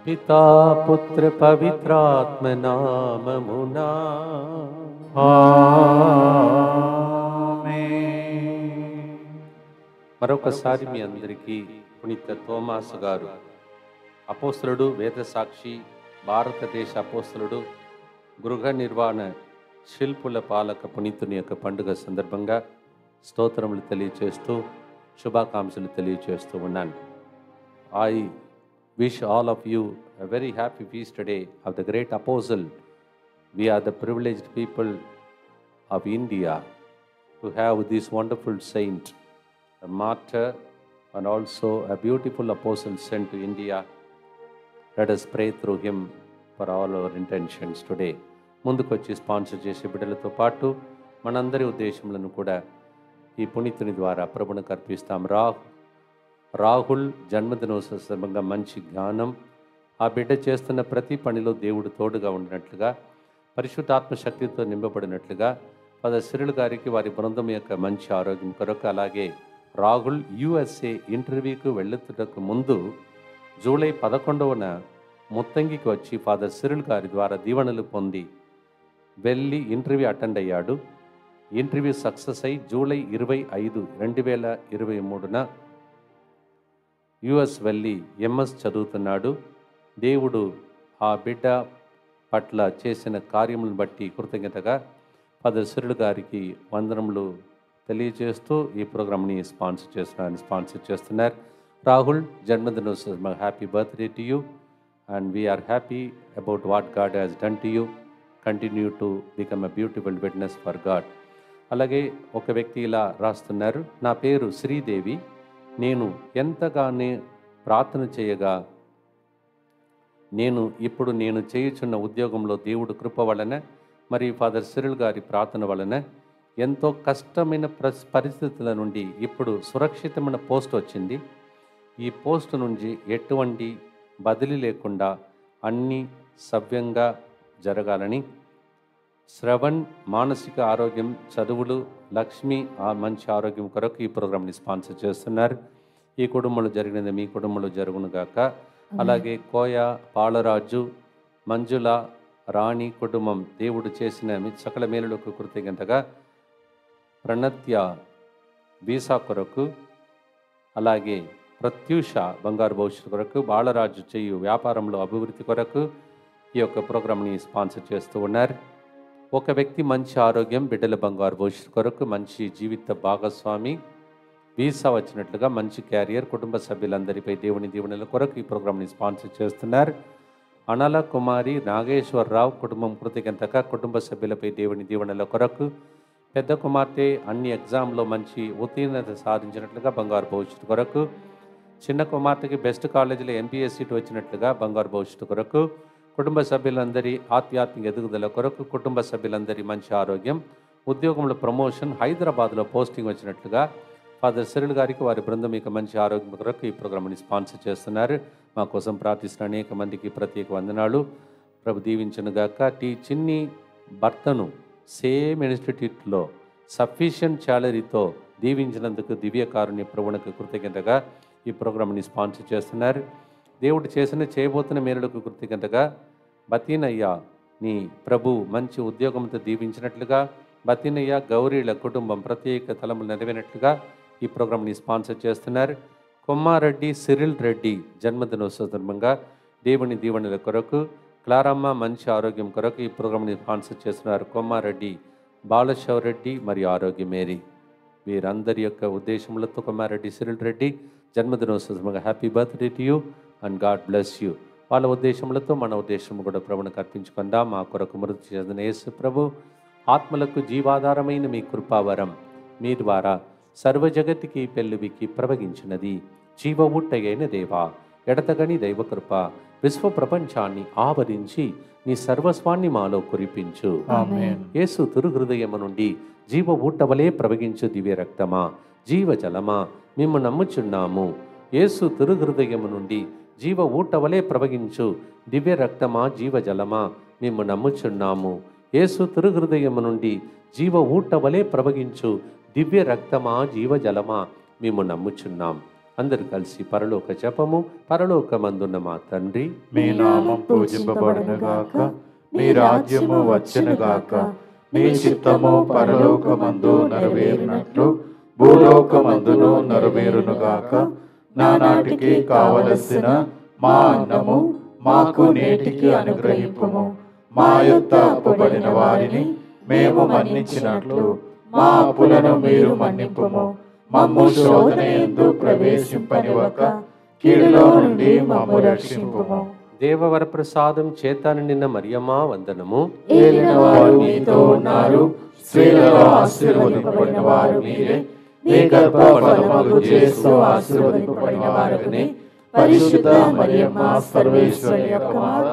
పితా పుత్ర పవిత్రాత్మ నామమునా మరొకసారి మీ అందరికీ పునీత తోమాసు గారు అపోస్తలుడు వేద సాక్షి భారతదేశ అపోస్తలుడు గృహ నిర్వహణ శిల్పుల పాలక పునీతుని యొక్క పండుగ సందర్భంగా స్తోత్రములు తెలియచేస్తూ శుభాకాంక్షలు తెలియచేస్తూ ఉన్నాను I wish all of you a very happy feast day of the great apostle we are the privileged people of India to have this wonderful saint, a martyr, and also a beautiful apostle sent to India. Let us pray through him for all our intentions today. ముందుకు వచ్చి sponsor చేసే బిడ్డలతో పాటు మనందరి ఉద్దేశములను కూడా ఈ పునీతుని ద్వారా ప్రభునికి అర్పిస్తాం రా రాహుల్ జన్మదినోత్సవ సందర్భంగా మంచి జ్ఞానం ఆ బిడ్డ చేస్తున్న ప్రతి పనిలో దేవుడు తోడుగా ఉండినట్లుగా పరిశుద్ధాత్మ శక్తితో నింపబడినట్లుగా పద సిరులు గారికి వారి బృందం యొక్క మంచి ఆరోగ్యం కొరకు అలాగే రాహుల్ యుఎస్ఏ ఇంటర్వ్యూకు వెళ్ళుతుటకు ముందు జూలై పదకొండవన ముత్తంగికి వచ్చి ఫాదర్ సిరుల్ గారి ద్వారా దీవెనలు పొంది వెళ్ళి ఇంటర్వ్యూ అటెండ్ అయ్యాడు ఇంటర్వ్యూ సక్సెస్ అయి జూలై ఇరవై ఐదు రెండు వేల ఇరవై మూడున యుఎస్ వెళ్ళి ఎంఎస్ చదువుతున్నాడు దేవుడు ఆ బిడ్డ పట్ల చేసిన కార్యములను బట్టి కృతజ్ఞతగా ఫాదర్ సిరుడు గారికి వందనములు తెలియజేస్తూ ఈ ప్రోగ్రామ్ని స్పాన్సర్ చేస్తున్నారని స్పాన్సర్ చేస్తున్నారు రాహుల్ జన్మదినోత్సవం happy birthday to you and we are happy about what God has done to you continue to become a beautiful witness for God అలాగే ఒక వ్యక్తి ఇలా రాస్తున్నారు నా పేరు శ్రీదేవి నేను ఎంతగానే ప్రార్థన చేయగా నేను ఇప్పుడు నేను చేయుచున్న ఉద్యోగంలో దేవుడు కృప వలన మరియు ఫాదర్ సిరిల్ గారి ప్రార్థన వలన ఎంతో కష్టమైన ప్రస్ పరిస్థితుల నుండి ఇప్పుడు సురక్షితమైన పోస్ట్ వచ్చింది ఈ పోస్ట్ నుంచి ఎటువంటి బదిలీ లేకుండా అన్నీ సవ్యంగా జరగాలని శ్రవణ్ మానసిక ఆరోగ్యం చదువులు లక్ష్మి ఆ మంచి ఆరోగ్యం కొరకు ఈ ప్రోగ్రామ్ని స్పాన్సర్ చేస్తున్నారు ఈ కుటుంబంలో జరిగినది మీ కుటుంబంలో జరుగును గాక అలాగే కోయ పాలరాజు మంజుల రాణి కుటుంబం దేవుడు చేసిన మీ సకల మేలులకు కృతజ్ఞతగా ప్రణత్య వీసా కొరకు అలాగే ప్రత్యూష బంగారు భవిష్యత్తు కొరకు బాలరాజు చేయు వ్యాపారంలో అభివృద్ధి కొరకు ఈ యొక్క ప్రోగ్రామ్ని స్పాన్సర్ చేస్తూ ఉన్నారు ఒక వ్యక్తి మంచి ఆరోగ్యం బిడ్డల బంగారు భవిష్యత్తు కొరకు మంచి జీవిత భాగస్వామి వీసా వచ్చినట్లుగా మంచి క్యారియర్ కుటుంబ సభ్యులందరిపై దేవుని దీవెనల కొరకు ఈ ప్రోగ్రామ్ని స్పాన్సర్ చేస్తున్నారు అనల కుమారి నాగేశ్వరరావు కుటుంబం కృతజ్ఞతగా కుటుంబ సభ్యులపై దేవుని దీవెనల కొరకు పెద్ద కుమార్తె అన్ని ఎగ్జామ్లో మంచి ఉత్తీర్ణత సాధించినట్లుగా బంగారు భవిష్యత్తు కొరకు చిన్న కుమార్తెకి బెస్ట్ కాలేజీలో ఎంపీఎస్ సీట్ వచ్చినట్లుగా బంగారు భవిష్యత్తు కొరకు కుటుంబ సభ్యులందరి ఆధ్యాత్మిక ఎదుగుదల కొరకు కుటుంబ సభ్యులందరి మంచి ఆరోగ్యం ఉద్యోగంలో ప్రమోషన్ హైదరాబాద్లో పోస్టింగ్ వచ్చినట్లుగా ఫాదర్ సిరుల్ గారికి వారి బృందం మీకు మంచి ఆరోగ్యం కొరకు ఈ ప్రోగ్రామ్ని స్పాన్సర్ చేస్తున్నారు మా కోసం ప్రార్థిస్తున్న అనేక మందికి ప్రత్యేక వందనాలు ప్రభు దీవించనుగాక టీ చిన్ని భర్తను సేమ్ ఇన్స్టిట్యూట్లో సఫిషియంట్ శాలరీతో దీవించినందుకు దివ్యకారుని ప్రభువునకు కృతజ్ఞతగా ఈ ప్రోగ్రామ్ని స్పాన్సర్ చేస్తున్నారు దేవుడు చేసిన చేయబోతున్న మేలులకు కృతజ్ఞతగా బతీనయ్య నీ ప్రభు మంచి ఉద్యోగంతో దీవించినట్లుగా బతీనయ్య గౌరీల కుటుంబం ప్రత్యేక తలములు నెరవేరినట్లుగా ఈ ప్రోగ్రామ్ని స్పాన్సర్ చేస్తున్నారు కొమ్మారెడ్డి సిరిల్ రెడ్డి జన్మదినోత్సవ సందర్భంగా దేవుని దీవెనల కొరకు క్లారమ్మ మంచి ఆరోగ్యం కొరకు ఈ ప్రోగ్రామ్ని స్పాన్సర్ చేస్తున్నారు కొమ్మారెడ్డి బాలశవరెడ్డి మరియు ఆరోగ్య మేరీ వీరందరి యొక్క ఉద్దేశములతో కొమ్మారెడ్డి సిరిల్ రెడ్డి జన్మదినోత్సవ సందర్భంగా happy birthday to you and God bless you వాళ్ళ ఉద్దేశములతో మన ఉద్దేశం కూడా ప్రభునికి అర్పించుకుందాం మా కొరకు మృతి చెందిన యేసు ప్రభు ఆత్మలకు జీవాధారమైన మీ కృపావరం మీ ద్వారా సర్వజగతికి పెళ్ళువికి ప్రవగించినది జీవ ఊట్టగైన దేవా ఎడతగని దైవకృప విశ్వ ప్రపంచాన్ని ఆవరించి నీ సర్వస్వాన్ని మాలో కురిపించు ఆమేన్. యేసు తిరుహృదయము నుండి జీవ ఊటవలే ప్రవగించు దివ్య రక్తమా జీవ జలమా మేము నమ్ముచున్నాము యేసు తిరుహృదయము నుండి జీవ ఊటవలే ప్రవగించు దివ్య రక్తమా జీవ జలమా మేము నమ్ముచున్నాము యేసు తిరుహృదయము నుండి జీవ ఊటవలే ప్రవగించు దివ్య రక్తమా జీవ జలమా మేము నమ్ముచున్నాం అందరు కలిసి పరలోక జపము పరలోకమందున్న మా తండ్రి మీ నామం పూజింపబడునుగాక మీ రాజ్యము వచ్చునుగాక మీ చిత్తము పరలోకమందు నెరవేరినట్లు భూలోకమందును నెరవేరునుగాక నానాటికి కావలసిన మా అన్నము మాకు నేటికి అనుగ్రహింపుము మా యొక్క అప్పుబడిన వారిని మేము మన్నించినట్లు మా అప్పులను మీరు మన్నింపుము మమ్ము శోధన ఎందు ప్రవేశింపనివ్వక కీడులో నుండి మమ్ము రక్షింపుము దేవవర ప్రసాదం చేతాను నిన్న మరియమ్మా వందనము ఏలిన వారు మీతో ఉన్నారు స్త్రీలలో ఆశీర్వదింపబడిన వారు మీరే మీ గర్భ ఫలములు చేస్తూ ఆశీర్వదింపబడిన వారుని పరిశుద్ధ మరియమ్మ సర్వేశ్వరి యొక్క మాత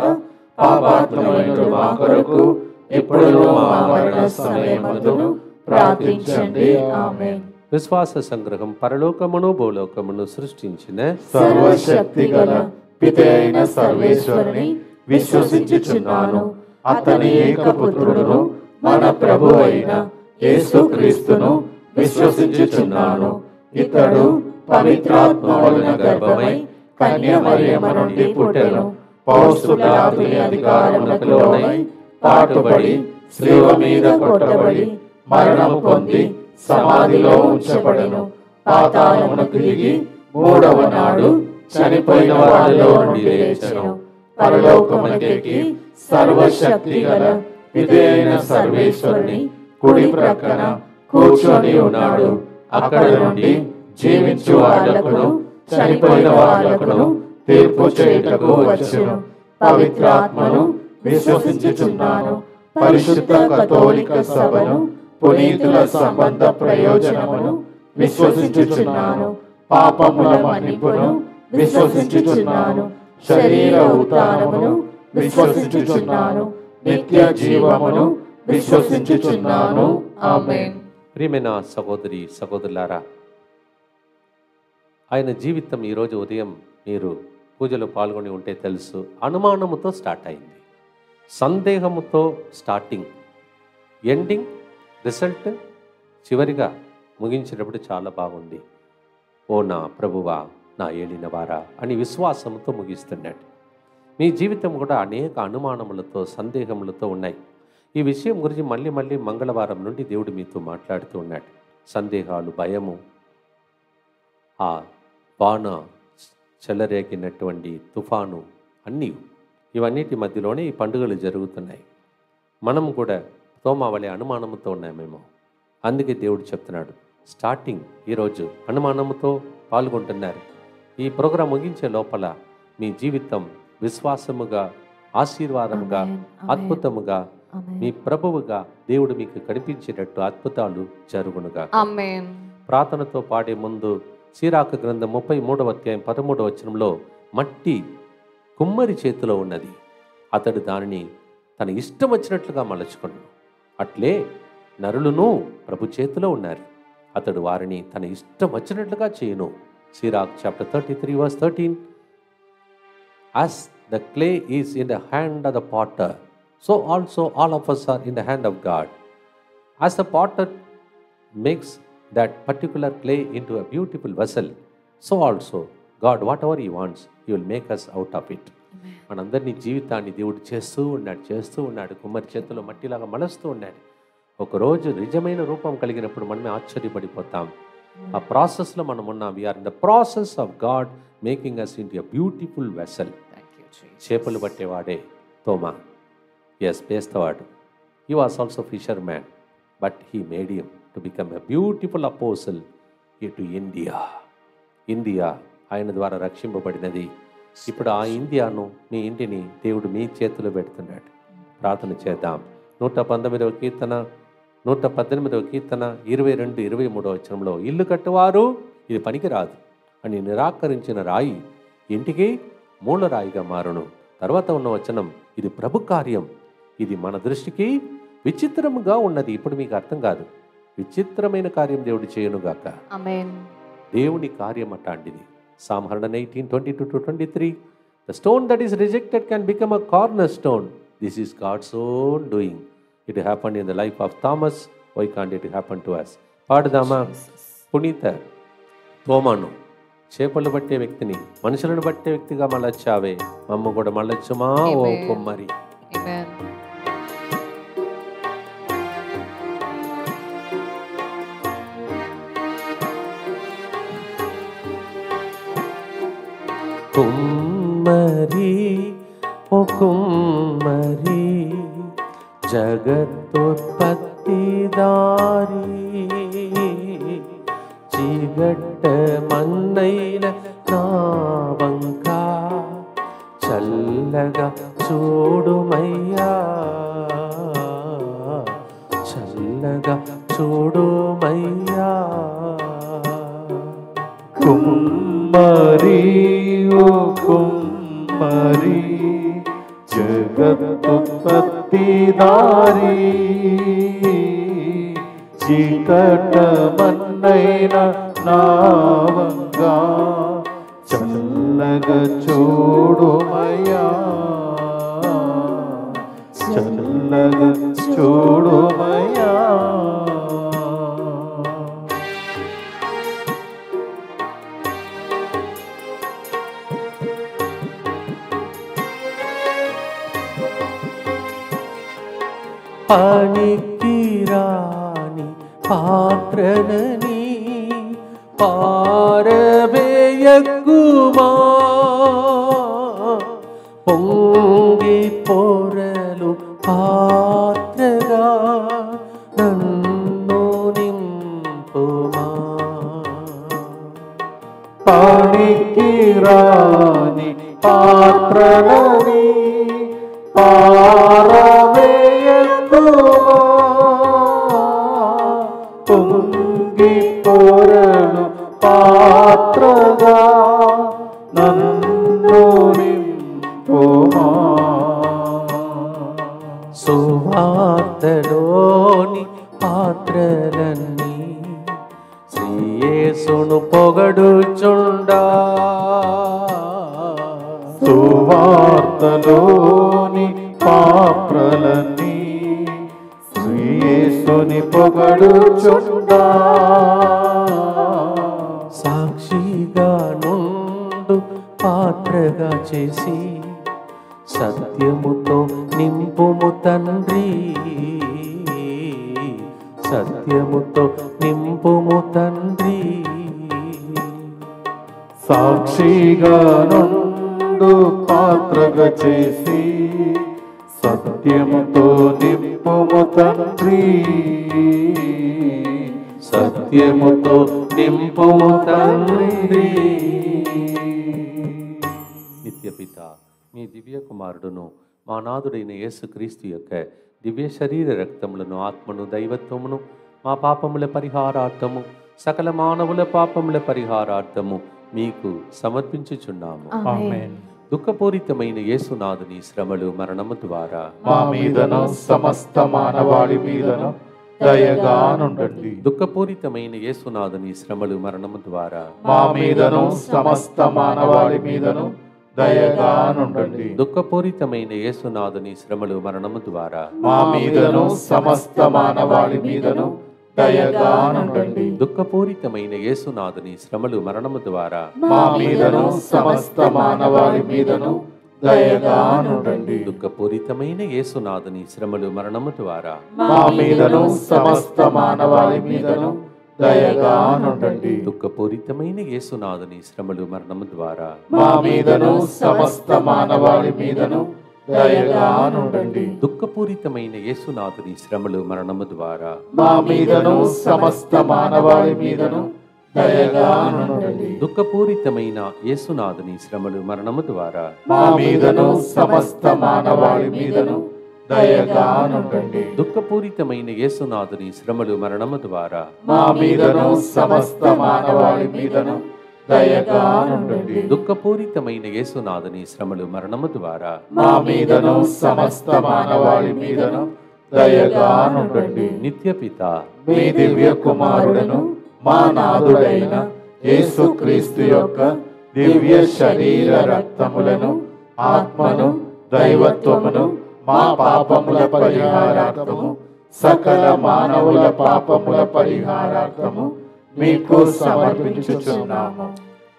పాపాత్మైన మా కొరకు ఇప్పుడు మా మరణ సమయమందును ప్రార్థించండి ఆమేన్ విశ్వాస సంగ్రహం పరలోకమును భూలోకమును సృష్టించిన సర్వశక్తి గల పితే అయిన సర్వేశ్వరుని విశ్వసించుచున్నాను అతని ఏకపుత్రుడును మన ప్రభు అయిన యేసుక్రీస్తును విశ్వసించుచున్నాను ఇతడు పవిత్రాత్మ వలన గర్భమై కన్య మరియమ్మ నుండి పుట్టెను పౌస్తులాది అధికారములకు లోనై పాటుబడి శిలువ మీద కొట్టబడి మరణము పొంది సమాధిలో ఉంచబడను పాతాళమునకు దిగి మూడవ నాడు చనిపోయిన వారిలో నుండి లేచెను పరలోకమునకెక్కి సర్వశక్తి గల విధేయైన సర్వేశ్వరుని కుడి ప్రక్కన కూర్చొని ఉన్నాడు అక్కడ నుండి జీవించు వాళ్లకును చనిపోయిన వాళ్లకును తీర్పు చేయుటకు వచ్చును పవిత్రాత్మను విశ్వసించుచున్నాను పరిశుద్ధ కథోలిక సభను పునీతుల సంబంధ ప్రయోజనమును విశ్వసించుచున్నాను పాపముల మన్నిపును విశ్వసించుచున్నాను శరీర ఉత్థానమును విశ్వసించుచున్నాను నిత్య జీవమును విశ్వసించుచున్నాను ఆమేన్ ప్రియమైన సహోదరి సహోదరులారా ఆయన జీవితం ఈరోజు ఉదయం మీరు పూజలో పాల్గొని ఉంటే తెలుసు అనుమానముతో స్టార్ట్ అయింది సందేహముతో స్టార్టింగ్ ఎండింగ్ రిజల్ట్ చివరిగా ముగించేటప్పుడు చాలా బాగుంది ఓ నా ప్రభువా నా ఏలినవారా అని విశ్వాసంతో ముగిస్తున్నాడు మీ జీవితం కూడా అనేక అనుమానములతో సందేహములతో ఉన్నాయి ఈ విషయం గురించి మళ్ళీ మళ్ళీ మంగళవారం నుండి దేవుడు మీతో మాట్లాడుతూ ఉన్నాడు సందేహాలు భయము ఆ వాన చెలరేగినటువంటి తుఫాను అన్నీ ఇవన్నిటి మధ్యలోనే ఈ పండుగలు జరుగుతున్నాయి మనం కూడా తోమావళి అనుమానంతో ఉన్నామేమో అందుకే దేవుడు చెప్తున్నాడు స్టార్టింగ్ ఈరోజు అనుమానంతో పాల్గొంటున్నారు ఈ ప్రోగ్రాం ముగించే లోపల మీ జీవితం విశ్వాసముగా ఆశీర్వాదముగా అద్భుతముగా మీ ప్రభువుగా దేవుడు మీకు కనిపించేటట్టు అద్భుతాలు జరుగునుగా Amen. ప్రార్థనతో పాడే ముందు సీరాకు గ్రంథం ముప్పై మూడవ అధ్యాయం పదమూడవ వచనంలో మట్టి కుమ్మరి చేతిలో ఉన్నది అతడు దానిని తన ఇష్టం వచ్చినట్లుగా మలచుకున్నాడు అట్లే నరులును ప్రభు చేతిలో ఉన్నారు అతడు వారిని తన ఇష్టం వచ్చినట్లుగా చేయను Sirach chapter thirty three verse thirteen as the clay is in the hand of the potter so also all of us are in the hand of God as the potter makes that particular clay into a beautiful vessel, so also God, whatever He wants, He will make us out of it. మనందరినీ జీవితాన్ని దేవుడు చేస్తూ ఉన్నాడు చేస్తూ ఉన్నాడు కుమ్మరి చేతిలో మట్టిలాగా మలుస్తూ ఉన్నాడు ఒకరోజు నిజమైన రూపం కలిగినప్పుడు మనమే ఆశ్చర్యపడిపోతాం ఆ ప్రాసెస్లో మనం ఉన్నాం we are in the process of God making us in a beautiful vessel Thank you, Jesus. చేపలు పట్టేవాడే తోమా ఎస్ పేస్తవాడు he was also fisherman but he made him to become a beautiful apostle to India India ఆయన ద్వారా రక్షింపబడినది ఇప్పుడు ఆ ఇండియాను మీ ఇంటిని దేవుడు మీ చేతిలో పెడుతున్నాడు ప్రార్థన చేద్దాం నూట పంతొమ్మిదవ కీర్తన నూట పద్దెనిమిదవ కీర్తన ఇరవై రెండు ఇరవై మూడవ వచనంలో ఇల్లు కట్టువారు ఇది పనికిరాదు అని నిరాకరించిన రాయి ఇంటికి మూల రాయిగా మారును తర్వాత ఉన్న వచనం ఇది ప్రభు కార్యం ఇది మన దృష్టికి విచిత్రముగా ఉన్నది ఇప్పుడు మీకు అర్థం కాదు విచిత్రమైన కార్యం దేవుడు చేయనుగాక Amen. దేవుని కార్యం అట్లాంటిది Psalm hundred eighteen twenty two to twenty three the stone that is rejected can become a corner stone this is God's own doing it happen in the life of Thomas why can't it happen to us పాడుదామా పునీత తోమాను చేపలు పట్టే వ్యక్తిని మనుషులను పట్టే వ్యక్తిగా మళ్ళొచ్చావే మమ్మ కూడా మళ్ళొచ్చుమా ఓ Amen. కుమ్మరి Amen. కుమ్మరి ఓ కుమ్మరి జగత్తుత్పత్తి దారి చీగట్ట మన్నైన నావంక చల్లగా చూడుమయ్యా చల్లగా చూడుమయ్యా కుమ్మరి ఓ కుమ్మరి జగత్తుత్పత్తి దారి చీకట మన్నైన నావంగా చల్లగా చూడుమయ్యా చల్లగా చూడుమయ్యా పనికిరాని పాత్రనని పారవేయకుమా పొంగి పొరలు పాత్రగా నన్ను నింపుమా పానికి రాని పాత్రలని పారవేయకుమా పొంగి పొరలు పాత్రగా నన్ను నింపుమా సువార్తలోని పాత్రలన్నీ శ్రీయేసును పొగడుచుండా సువార్తలోని పాత్రలన్నీ శ్రీయేసుని పొగడుచుండా సాక్షిగా నుండు పాత్రగా చేసి సత్యముతో నింపుము తండ్రి సత్యముతో నింపుము తండ్రి సాక్షిగా నుండు పాత్రగా చేసి సత్యముతో నింపుము తండ్రి సత్యముతో నింపుము తండ్రి నిత్యపిత మీ దివ్య కుమారుడును మా నాథుడైన యేసుక్రీస్తు యొక్క దివ్య శరీర రక్తములను ఆత్మను దైవత్వమును మా పాపముల పరిహారార్థము సకల మానవుల పాపముల పరిహారార్థము మీకు సమర్పించుచున్నాము ఆమేన్ దుఃఖపూరితమైన యేసునాథుని శ్రమలు మరణము ద్వారా మా మీదను సమస్త మానవాళి మీదను దయగా నుండండి దుఃఖపూరితమైన యేసునాథుని శ్రమలు మరణము ద్వారా మా మీదను సమస్త మానవాళి మీదను దయగా నుండండి దుఃఖపూరితమైన యేసునాథుని శ్రమలు మరణము ద్వారా మా మీదను సమస్త మానవాళి మీదను దయగా నుండండి దుఃఖపూరితమైన యేసునాథుని శ్రమలు మరణము ద్వారా మా మీదను సమస్త మానవాళి మీదను దయగా నుండండి దుఃఖపూరితమైన యేసునాథుని శ్రమలు మరణము ద్వారా మా మీదను సమస్త మానవాళి మీదను దయగా నుండండి దుఃఖపూరితమైన యేసునాథుని శ్రమలు మరణము ద్వారా మా మీదను సమస్త మానవాళి మీదను దయగా నుండండి దుఃఖపూరితమైన యేసునాథుని శ్రమలు మరణము ద్వారా మా మీదను సమస్త మానవాళి మీదను దయగా నుండండి దుఃఖపూరితమైన యేసునాథుని శ్రమలు మరణము ద్వారా మా మీదను సమస్త మానవాళి మీదను దయగా నుండండి దుఃఖపూరితమైన యేసునాథుని శ్రమలు మరణము ద్వారా మా మీదను సమస్త మానవాళి మీదను దయగా నుండండి దుఃఖపూరితమైన యేసునాథుని శ్రమలు మరణము ద్వారా మా మీదను సమస్త మానవాళి మీదను దయగా నుండండి నిత్యపిత మీ దివ్య కుమారుడను మా నాథుడైన యేసుక్రీస్తు యొక్క దివ్య శరీర రక్తములను ఆత్మను దైవత్వమును మా పాపముల పరిహారార్థము సకల మానవుల పాపముల పరిహారార్థము మీకు సమర్పించుచున్నాము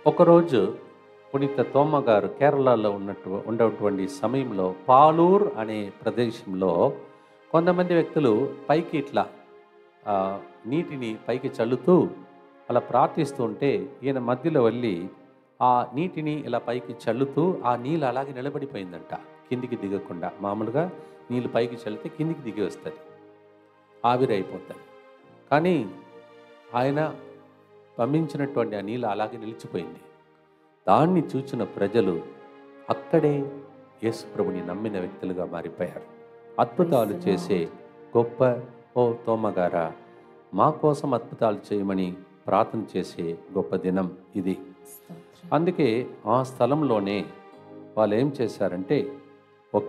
ఒకరోజు పునీత తోమ గారు కేరళలో ఉన్నట్టు ఉన్నటువంటి సమయంలో పాలూర్ అనే ప్రదేశంలో కొంతమంది వ్యక్తులు పైకి ఇట్లా ఆ, నీటిని పైకి చల్లుతూ అలా ప్రార్థిస్తూ ఉంటే ఈయన మధ్యలో వెళ్ళి ఆ నీటిని ఇలా పైకి చల్లుతూ ఆ నీళ్ళు అలాగే నిలబడిపోయిందంట కిందికి దిగకుండా మామూలుగా నీళ్ళు పైకి చల్లితే కిందికి దిగి వస్తుంది ఆవిరి అయిపోతుంది కానీ ఆయన పంపించినటువంటి ఆ నీళ్ళు అలాగే నిలిచిపోయింది దాన్ని చూచిన ప్రజలు అక్కడే యేసు ప్రభుని నమ్మిన వ్యక్తులుగా మారిపోయారు అద్భుతాలు చేసే గొప్ప ఓ తోమగారా మా కోసం అద్భుతాలు చేయమని ప్రార్థన చేసే గొప్ప దినం ఇది అందుకే ఆ స్థలంలోనే వాళ్ళు ఏం చేశారంటే ఒక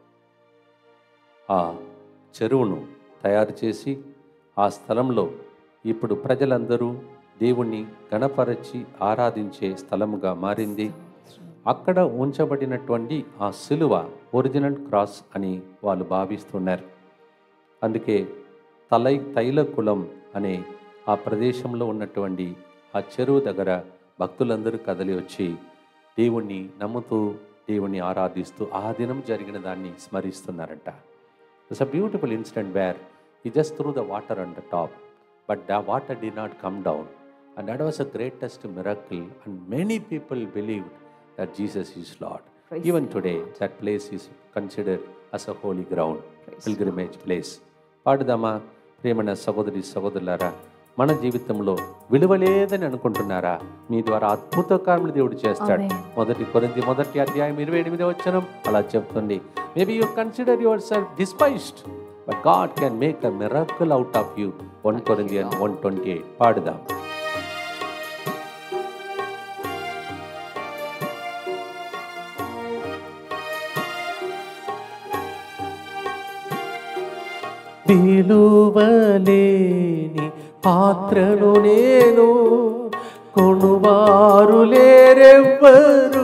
ఆ చెరువును తయారు చేసి ఆ స్థలంలో ఇప్పుడు ప్రజలందరూ దేవుణ్ణి గణపరచి ఆరాధించే స్థలముగా మారింది అక్కడ ఉంచబడినటువంటి ఆ సిలువ ఒరిజినల్ క్రాస్ అని వాళ్ళు భావిస్తున్నారు అందుకే తలై తైలకులం అనే ఆ ప్రదేశంలో ఉన్నటువంటి ఆ చెరువు దగ్గర భక్తులందరూ కదలి వచ్చి దేవుణ్ణి నమ్ముతూ దేవుణ్ణి ఆరాధిస్తూ ఆ దినం జరిగిన దాన్ని స్మరిస్తున్నారంట it's a beautiful incident where he just through the water on the top but the water did not come down and that was a greatest miracle and many people believed that Jesus is Lord Praise even today that place is considered as a holy ground Praise pilgrimage place పాడుదామా ప్రేమణ సహోదరి సహోదరులారా మన జీవితంలో విలువ లేదని అనుకుంటున్నారా మీ ద్వారా అద్భుత కార్యములు దేవుడు చేస్తాడు Amen. మొదటి కొరింది మొదటి అధ్యాయం ఇరవై ఎనిమిది వచ్చనం అలా చెప్తుంది maybe you consider yourself despised but God can make a miracle out of you one Corinthians one twenty eight పాడుదాం విలువలేని పాత్రను నేను కొనువారు లేరెవ్వరు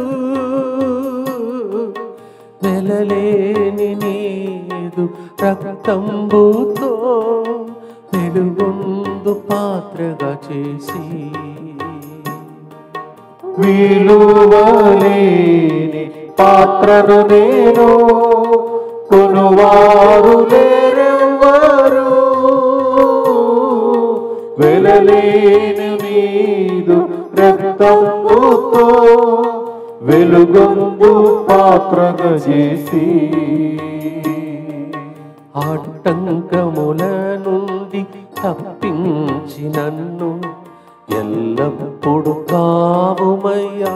వెలలేని నీదు రక్తంబుతో వెలుగొందు పాత్రగా చేసి విలువలేని పాత్రను నేను కొనువారు లేరెవ్వరు వెలలేని నీదు రక్తంతో వెలుగొందు పాత్రగా చేసి ఆటంకముల నుండి తప్పించి నన్ను ఎల్లప్పుడు కావుమయ్యా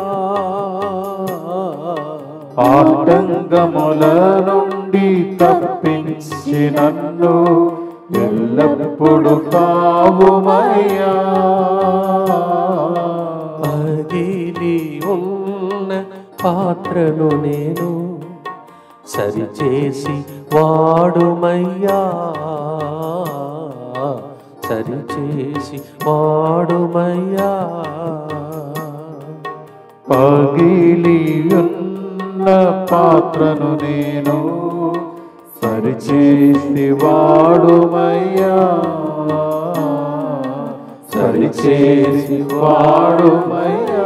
ఆటంకముల నుండి తప్పించి నన్ను ఎల్లప్పుడు కావుమయ్యా పగిలి ఉన్న పాత్రను నేను సరిచేసి వాడుమయ్యా సరిచేసి వాడుమయ్యా పగిలి ఉన్న పాత్రను నేను సరిచేసి వాడుమయ్యా సరిచేసి వాడుమయ్యా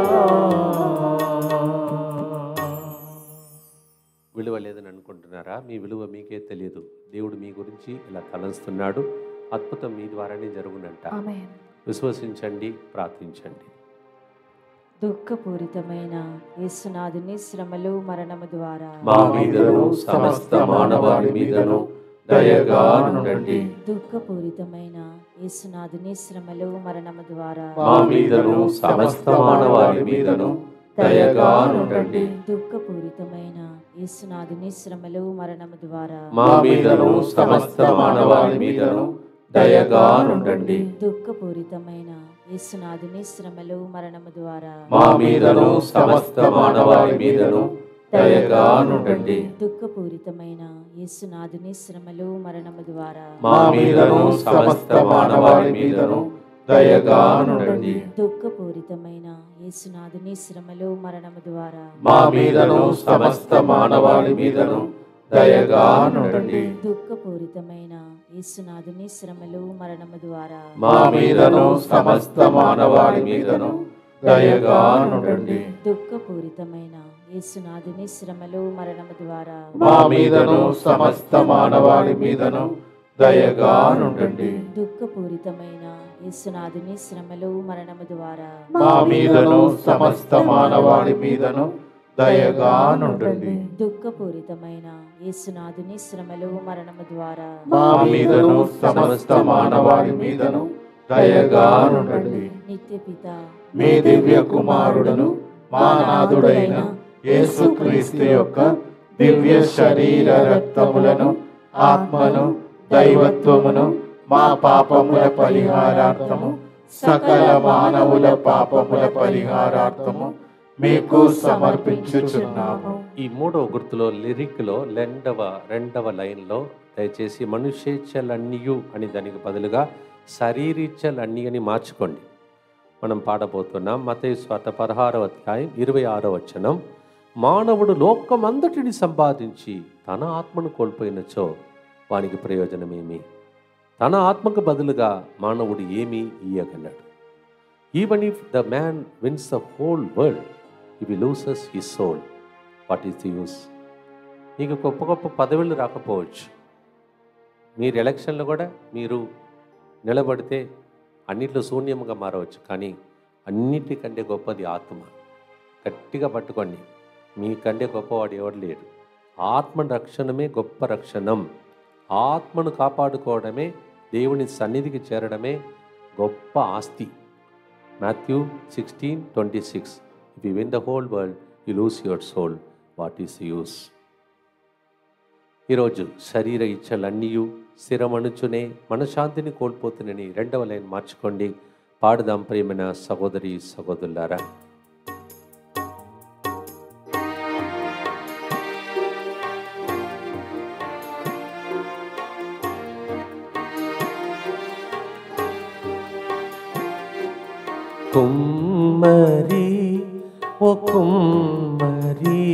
విలువ లేదని అనుకుంటున్నారా మీ విలువ మీకే తెలియదు దేవుడు మీ గురించి ఇలా తలంస్తున్నాడు అద్భుతం మీ ద్వారానే జరుగునంట ఆమేన్ విశ్వసించండి ప్రార్థించండి దుఃఖపూరితమైన యేసునాథుని శ్రమలు మరణము ద్వారా మా మీదను సమస్త మానవాళి మీదను దయగా నుండండి దుఃఖపూరితమైన యేసునాథుని శ్రమలు మరణము ద్వారా మా మీదను సమస్త మానవాళి మీదను దయగా నుండండి దుఃఖపూరితమైన యేసునాథుని శ్రమలు మరణము ద్వారా మా మీదను సమస్త మానవాళి మీదను దయగా నుండండి దుఃఖపూరితమైన యేసునాథుని శ్రమలు మరణము ద్వారా మా మీదను సమస్త మానవాళి మీదను దయగా నుండండి దుఃఖపూరితమైన యేసునాథుని శ్రమలు మరణము ద్వారా మా మీదను సమస్త మానవాళి మీదను దయగా నుండండి దుఃఖపూరితమైన యేసునాథుని శ్రమలు మరణము ద్వారా మా మీదను సమస్త మానవాళి మీదను దయగా నుండండి దుఃఖపూరితమైన యేసునాథుని శ్రమలు మరణము ద్వారా మా మీదను సమస్త మానవాళి మీదను దయగా నుండండి దుఃఖపూరితమైన యేసునాథుని శ్రమలు మరణము ద్వారా మా మీదను సమస్త మానవాళి మీదను దయగా నుండండి దుఃఖపూరితమైన యేసునాథుని శ్రమలు మరణము ద్వారా మా మీదను సమస్త మానవాళి మీదను దయగా నుండండి దుఃఖపూరితమైన యేసునాథుని శ్రమలు మరణము ద్వారా మా మీదను సమస్త మానవాళి మీదను దయగా నుండండి నిత్య పిత మీ దివ్య కుమారుడును మా నాథుడైన యేసుక్రీస్తు యొక్క దివ్య శరీర రక్తములను ఆత్మను దైవత్వమును మా పాపముల పరిహారార్థము సకల మానవుల పాపముల పరిహారార్థము మీకు సమర్పించుచున్నాము ఈ మూడవ గుర్తులో లిరిక్లో రెండవ రెండవ లైన్లో దయచేసి మనుష్యేచ్ఛలన్నీయు అని దానికి బదులుగా శరీరీచ్ఛలన్నీ అని మార్చుకోండి మనం పాడబోతున్నాం మతయి స్వార్థ పదహారవ అధ్యాయం ఇరవై ఆరో వచనం మానవుడు లోకమంతటిని సంపాదించి తన ఆత్మను కోల్పోయినచో వానికి ప్రయోజనమేమి తన ఆత్మకు బదులుగా మానవుడు ఏమీ ఇయ్యగలడు even if the man wins the whole world ఇవి loses he soul what is the use మీకు గొప్ప గొప్ప పదవులు రాకపోవచ్చు మీరు ఎలక్షన్లో కూడా మీరు నిలబడితే అన్నిట్లో శూన్యంగా మారవచ్చు కానీ అన్నిటికంటే గొప్పది ఆత్మ గట్టిగా పట్టుకోండి మీకంటే గొప్పవాడు ఎవడు లేడు ఆత్మ రక్షణమే గొప్ప రక్షణం ఆత్మను కాపాడుకోవడమే దేవుని సన్నిధికి చేరడమే గొప్ప ఆస్తి Matthew sixteen twenty six if you win the whole world you lose your soul what is use ఈరోజు శరీర ఇచ్చలన్నీయు స్థిరమణుచునే మనశాంతిని కోల్పోతున్నని రెండవ లైన్ మార్చుకోండి పాడుదాం ప్రియమైన సహోదరి సహోదరులారా కుమ్మరి ఓ కుమ్మరి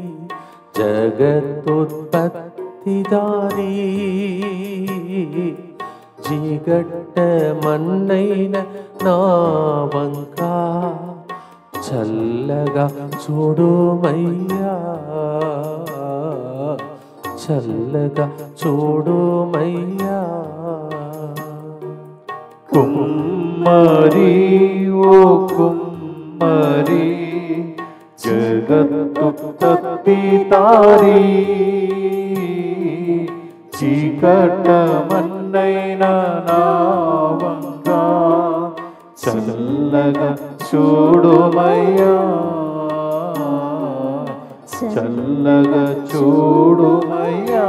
జగత్తుత్పత్తిదారి జిగట్ట మన్నైన నా వంక చల్లగా చూడుమయ్యా చల్లగా చూడుమయ్యా కుమ్మరి ఓ కుమ్మరి జగత్తు తత్తితారి చీకట మన్నైన నావంక చల్లగా చూడుమయ్యా చల్లగా చూడుమయ్యా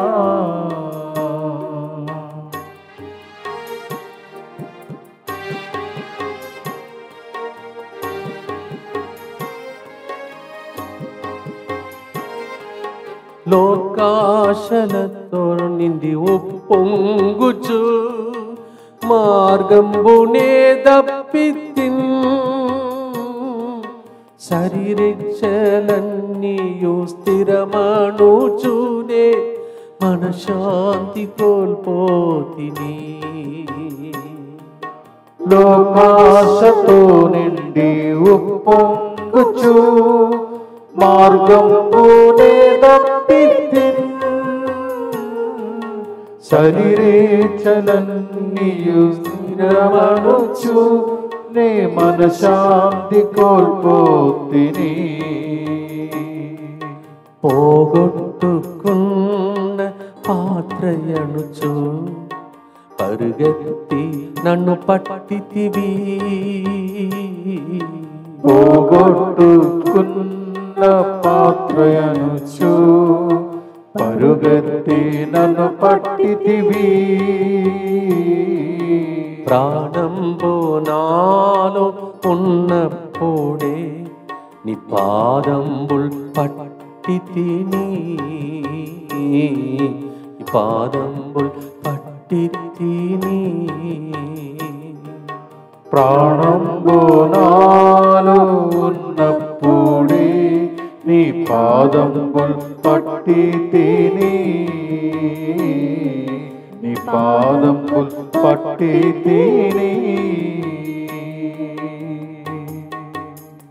లోకాశలతో నిండి ఒప్పొంగుచు మార్గంబునే దప్పితిన్ శరీరెచ్చలన్నీయు స్థిరమణుచునే మనశాంతి కోల్పోతిని లోకాశతో నిండి ఉప్పొంగుచు మార్గం శరీరే చలన్నీయు స్థిరమనుచు నే మనశాంతి కోల్పోతిని పోగొట్టుకున్న పాత్రయనుచు పరుగెత్తి నన్ను పట్టితివి పోగొట్టుకున్న పాత్రయనుచు పరుగెత్తి నన్ను పట్టితివి ప్రాణంబో నాలో ఉన్నప్పుడే నీ పాదంబుల్ పట్టి తిని నీ పాదంబుల్ పట్టి తిని ప్రాణంబు నాలో ఉన్నప్పుడే నీ పాదంబుల్ పట్టి తిని నీ పాదంబుల్ పట్టి తిని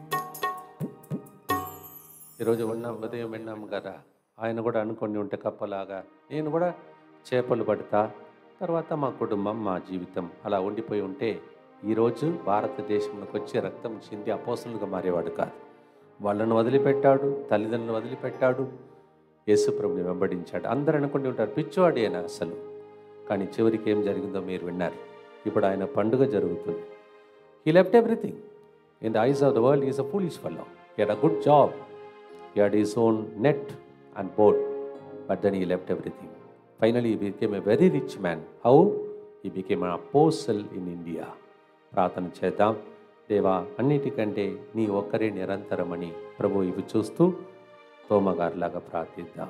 ఈరోజు ఉన్న ఉదయం విన్నాం కదా ఆయన కూడా అనుకొని ఉంటే కప్పలాగా నేను కూడా చేపలు పడతా తర్వాత మా కుటుంబం మా జీవితం అలా ఉండిపోయి ఉంటే ఈరోజు భారతదేశంలోకి వచ్చి రక్తం చింది అపోసలుగా మారేవాడు కాదు వాళ్ళను వదిలిపెట్టాడు తల్లిదండ్రులను వదిలిపెట్టాడు యేసుప్రభుని వెంబడించాడు అందరూ అనుకుంటూ ఉంటారు పిచ్చివాడు అయినా అసలు కానీ చివరికి ఏం జరిగిందో మీరు విన్నారు ఇప్పుడు ఆయన పండుగ జరుగుతుంది he left everything in the eyes of the world is a foolish fellow he had a good job he had his own net and boat but then he left everything finally he became a very rich man how he became an apostle in india ప్రార్థన చేద్దాం దేవా అన్నిటికంటే నీ ఒక్కరే నిరంతరమని ప్రభు ఇవి చూస్తూ తోమగారిలాగా ప్రార్థిద్దాం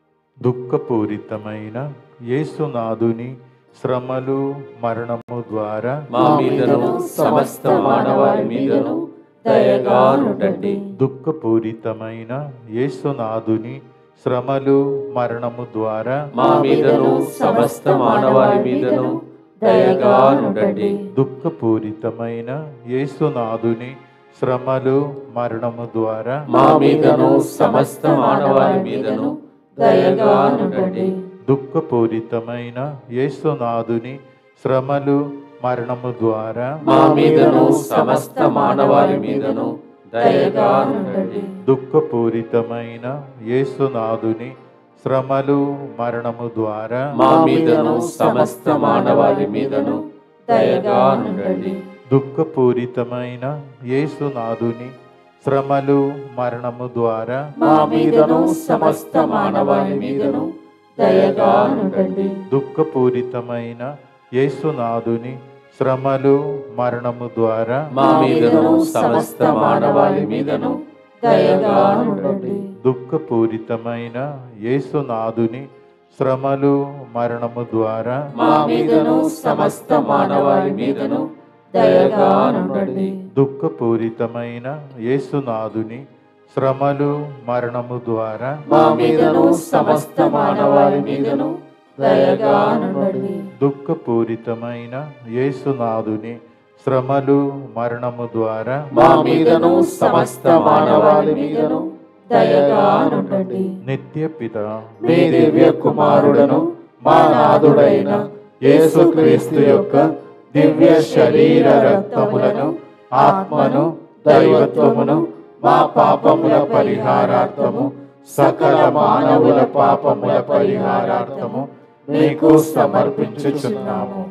దుఃఖపూరితమైన యేసునాథుని శ్రమలు మరణము ద్వారా మా మీదను సమస్త మానవాళి మీదను దయగా ఉండండి దుఃఖపూరితమైన యేసునాథుని శ్రమలు మరణము ద్వారా మా మీదను సమస్త మానవాళి మీదను దయగా ఉండండి దుఃఖపూరితమైన యేసునాథుని శ్రమలు మరణము ద్వారా మా మీదను సమస్త మానవాళి మీదను దయగా ఉండండి దుఃఖపూరితమైన యేసునాథుని శ్రమలు మరణము ద్వారా మా మీదను సమస్త మానవాళి మీదను దయగా ఉండండి దుఃఖపూరితమైన యేసునాథుని శ్రమలు మరణము ద్వారా మా మీదను సమస్త మానవాళి మీదను దయగా ఉండండి దుఃఖపూరితమైన యేసునాథుని శ్రమలు మరణము ద్వారా మా మీదను సమస్త మానవాళి మీదను దయగా ఉండండి దుఃఖపూరితమైన యేసునాథుని శ్రమలు మరణము ద్వారా మా మీదను సమస్త మానవాళి మీదను దయగా ఉండండి దుఃఖపూరితమైన యేసునాథుని శ్రమలు మరణము ద్వారా మా మీదను సమస్త మానవాళి మీదను దయగా ఉండండి దుఃఖపూరితమైన యేసునాథుని శ్రమలు మరణము ద్వారా మా మీదను సమస్త మానవాళి మీదను దయగా ఉండండి దుఃఖపూరితమైన యేసునాథుని శ్రమలు మరణము ద్వారా మా మీదను సమస్త మానవాళి మీదను దయగా ఉండండి నిత్య పిత మీ దివ్య కుమారుడను మా నాథుడైన యేసుక్రీస్తు యొక్క దివ్య శరీర రక్తములను ఆత్మను దైవత్వమును మా పాపముల పరిహారార్థము సకల మానవుల పాపముల పరిహారార్థము మీకు సమర్పించుచున్నాము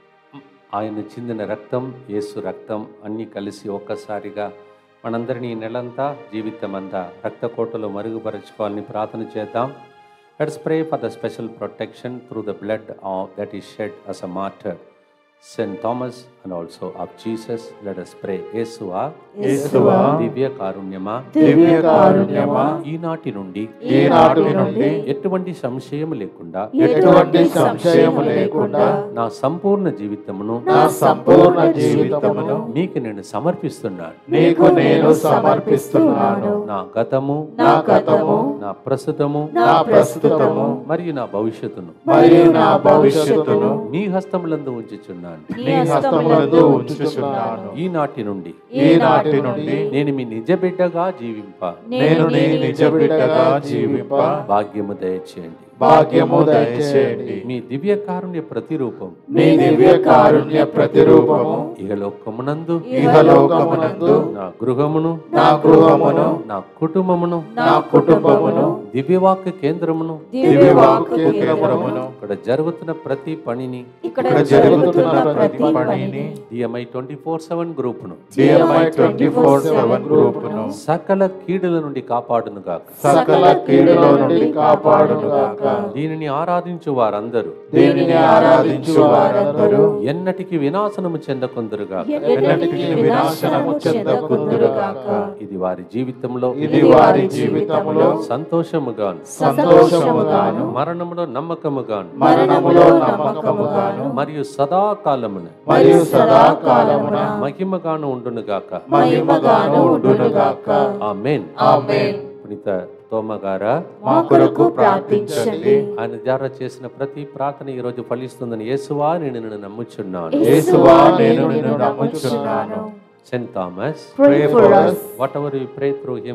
ఆయన చిందిన రక్తం యేసు రక్తం అన్నీ కలిసి ఒక్కసారిగా మనందరినీ ఈ నెలంతా జీవితం అంతా రక్తకోటలో మరుగుపరచుకోవాలని ప్రార్థన చేద్దాం let's pray for the special protection through the blood that is shed as a martyr Saint Thomas and also of Jesus let us pray యేసువా యేసువా, దివ్య కారుణ్యమా దివ్య కారుణ్యమా ఈనాటి నుండి ఈనాటి నుండి ఎటువంటి సంశయం లేకుండా ఎటువంటి సంశయము లేకుండా నా సంపూర్ణ జీవితమును నా సంపూర్ణ జీవితమును నీకు నేను సమర్పిస్తున్నాను నీకు నేను సమర్పిస్తున్నాను నా గతము నా గతము నా ప్రస్తుతము నా ప్రస్తుతము మరియు నా భవిష్యత్తును మరియు నా భవిష్యత్తును మీ హస్తములందు ఉంచుచున్నాను నీ హస్తములందు ఉంచుచున్నాను ఈనాటి నుండి ఈనాటి నుండి నేను మీ నిజ బిడ్డగా జీవింప నేను నీ నిజ బిడ్డగా జీవింప భాగ్యము దయచేయండి భాగ్యము దయచేయండి మీ దివ్య కారుణ్య ప్రతిరూపం నీ దివ్య కారుణ్య ప్రతిరూపము ఇహలోకమునందు ఇహలోకమునందు నా గృహమును నా గృహమును నా కుటుంబమును నా కుటుంబమును దివ్యవాక్య కేంద్రమును దివ్య వాక్య కేంద్రమును ఇక్కడ జరుగుతున్న ప్రతి పనిని ఇక్కడ ఇక్కడ జరుగుతున్న ప్రతి పనిని డిఎంఐ ట్వంటీ ఫోర్ సెవెన్ గ్రూపును డిఎంఐ ట్వంటీ ఫోర్ సెవెన్ గ్రూపును సకల కీడుల నుండి కాపాడును గాక సకల కీడుల నుండి కాపాడునుగాక దీనిని ఆరాధించు వారందరూ దీనిని ఆరాధించు వారందరూ ఎన్నటికి వినాశనము చెందకుందరుగా ఎన్నటికీ వినాశనము చెందకుందురుగాక ఇది వారి జీవితంలో ఇది వారి జీవితములో సంతోషముగాను సంతోషముగాను మరణములో నమ్మకముగాను మరణములో నమ్మకముగాను మరియు సదాకాలమున మరియు సదాకాలమున మహిమగాను ఉండునుగాక మహిమగాను ఉండునుగాక ఆమేన్ ఆమేన్ పునీత తోమగారా మా కొరకు ప్రార్థించండి ఆయన ద్వారా చేసిన ప్రతి ప్రార్థన ఈ రోజు ఫలిస్తుందని యేసువా నేను నిన్ను నమ్ముచున్నాను యేసువా నేను నిన్ను నమ్ముచున్నాను Saint Thomas Pray for us. Whatever you pray through him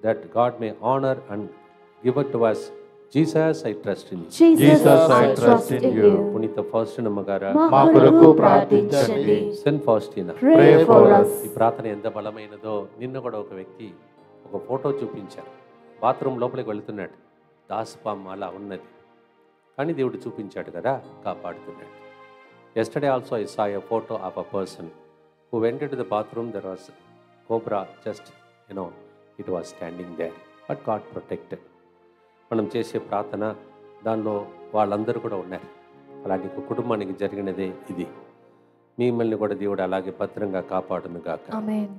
that God may honour and give it to us Jesus I trust in Jesus, I trust in you. పునీత ఫాస్టిన్ అమ్మగారా మా కొరకు ప్రార్థించండి Saint Faustina Pray for us. ఈ ప్రార్థన ఎంత బలమైనదో నిన్న కూడా ఒక వ్యక్తి ఒక ఫోటో చూపించారు బాత్రూమ్ లోపలికి వెళుతున్నాడు దాసపామ్ అలా ఉన్నది కానీ దేవుడు చూపించాడు కదా కాపాడుతున్నాడు yesterday also I saw a photo of a person who went to the bathroom there was cobra just you know it was standing there but God protected మనం చేసే ప్రార్థన దానిలో వాళ్ళందరూ కూడా ఉన్నారు అలాంటి ఒక కుటుంబానికి జరిగినదే ఇది మిమ్మల్ని కూడా దేవుడు అలాగే భద్రంగా కాపాడును గాక ఆమేన్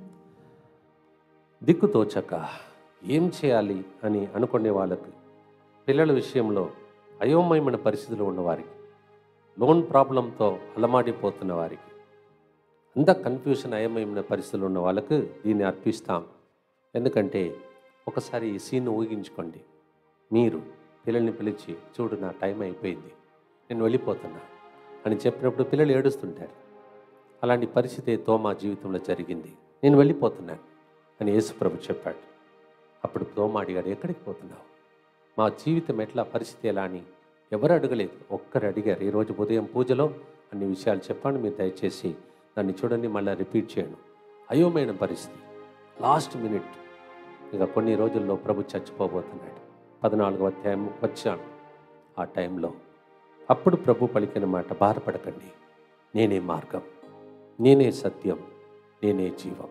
దిక్కు తోచక ఏం చేయాలి అని అనుకునే వాళ్ళకి పిల్లల విషయంలో అయోమయమైన పరిస్థితులు ఉన్నవారికి లోన్ ప్రాబ్లంతో అలమాడిపోతున్న వారికి అంత కన్ఫ్యూషన్ అయోమయమైన పరిస్థితులు ఉన్న వాళ్ళకు దీన్ని అర్పిస్తాం ఎందుకంటే ఒకసారి ఈ సీన్ ఊహించుకోండి మీరు పిల్లల్ని పిలిచి చూడు నా టైం అయిపోయింది నేను వెళ్ళిపోతున్నా అని చెప్పినప్పుడు పిల్లలు ఏడుస్తుంటారు అలాంటి పరిస్థితి తోమా జీవితంలో జరిగింది నేను వెళ్ళిపోతున్నాను అని యేసుప్రభు చెప్పాడు అప్పుడు తోమా అడిగాడు ఎక్కడికి పోతున్నావు మా జీవితం ఎట్లా పరిస్థితి ఎలా అని ఎవరు అడగలేదు ఒక్కరు అడిగారు ఈరోజు ఉదయం పూజలో అన్ని విషయాలు చెప్పండి మీరు దయచేసి దాన్ని చూడండి మళ్ళీ రిపీట్ చేయను అయోమైన పరిస్థితి లాస్ట్ మినిట్ ఇక కొన్ని రోజుల్లో ప్రభు చచ్చిపోబోతున్నాడు పద్నాలుగో అధ్యాయం వచ్చాను ఆ టైంలో అప్పుడు ప్రభు పలికిన మాట బాధపడకండి నేనే మార్గం నేనే సత్యం నేనే జీవం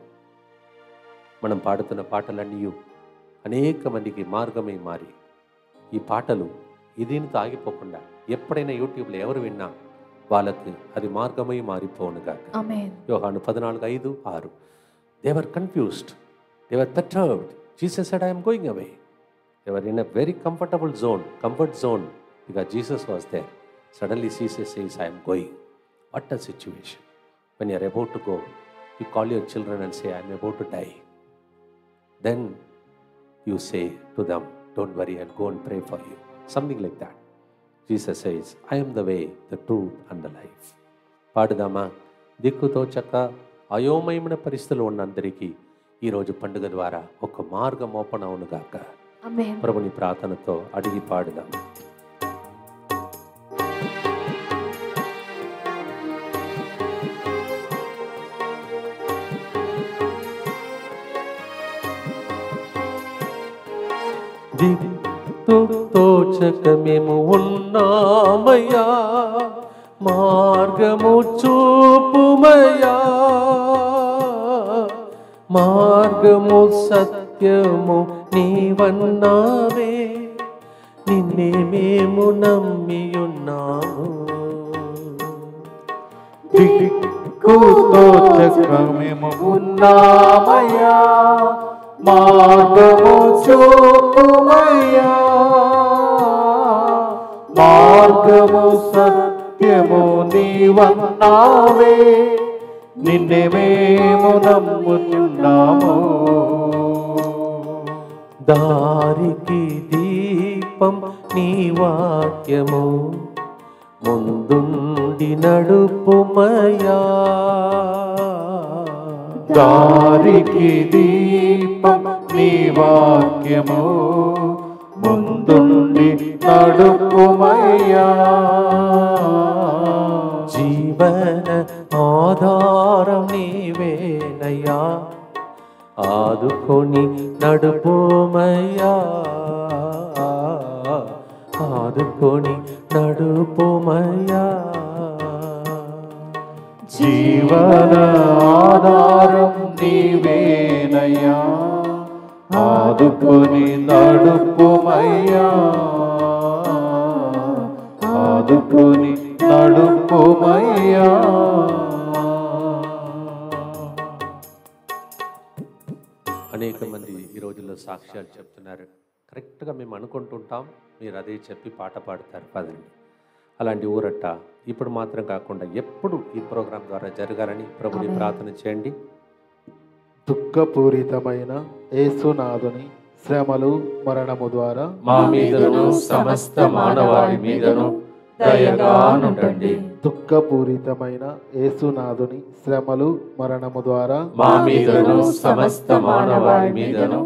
మనం పాడుతున్న పాటలన్నీ అనేక మందికి మార్గమై మారి ఈ పాటలు ఇదేనితో ఆగిపోకుండా ఎప్పుడైనా యూట్యూబ్లో ఎవరు విన్నా వాళ్ళకి అది మార్గమై మారిపోనుగా ఆమేన్ యోహాను పద్నాలుగు ఐదు ఆరు they were confused they were perturbed Jesus said I'm going away they were in a very comfortable zone comfort zone because Jesus was there suddenly Jesus says I'm going what a situation when you're about to go you call your children and say I'm about to die then you say to them don't worry and go and pray for you something like that Jesus says I'm the way the truth and the life పాడుదామా దిక్కుతో చక్క అయోమయమైన పరిస్థితులు ఉన్న అందరికీ ఈరోజు పండుగ ద్వారా ఒక మార్గం ఓపెన్ అవునుగాక ఆమేన్ ప్రభుని ప్రార్థనతో అడిగి పాడుదాం తోచక మేము ఉన్నామయ్యా మార్గము చూపుమయ్యా మార్గము సత్యము నీవన్నావే నిన్నే మేము నమ్మియున్నాము దిక్కుతో చక్రమేము ఉన్నామయ్యా మార్గము చూపుమయ్యా మార్గము సత్యము నీవన్నావే నిన్నే మేము నమ్ముచున్నాము దారికి దీపం నీ వాక్యము ముందుండి నడుపుమయా దారికి దీపం నీ వాక్యము ముందుండి నడుపుమయ్యా జీవన ఆధారం నీవేనయ్యా ఆదుకొని నడుపుమయ్యా ఆదుకొని నడుపుమయ్యా జీవన ఆధారం నీవేనయ్యా ఆదుకొని నడుపుమయ్యా ఆదుకొని నడుపుమయ్యా అనేక మంది ఈ రోజుల్లో సాక్ష్యాలు చెప్తున్నారు కరెక్ట్గా మేము అనుకుంటుంటాం మీరు అదే చెప్పి పాట పాడతారు పదండి అలాంటి ఊరట ఇప్పుడు మాత్రం కాకుండా ఎప్పుడు ఈ ప్రోగ్రాం ద్వారా జరగాలని ప్రభుని ఆమేన్. ప్రార్థన చేయండి దుఃఖపూరితమైన యేసునాథుని శ్రమలు మరణము ద్వారా మా మీదను సమస్త మానవాళి మీదను దయగా నుండండి దుఃఖపూరితమైన యేసునాథుని శ్రమలు మరణము ద్వారా మా మీదను సమస్త మానవాళి మీదను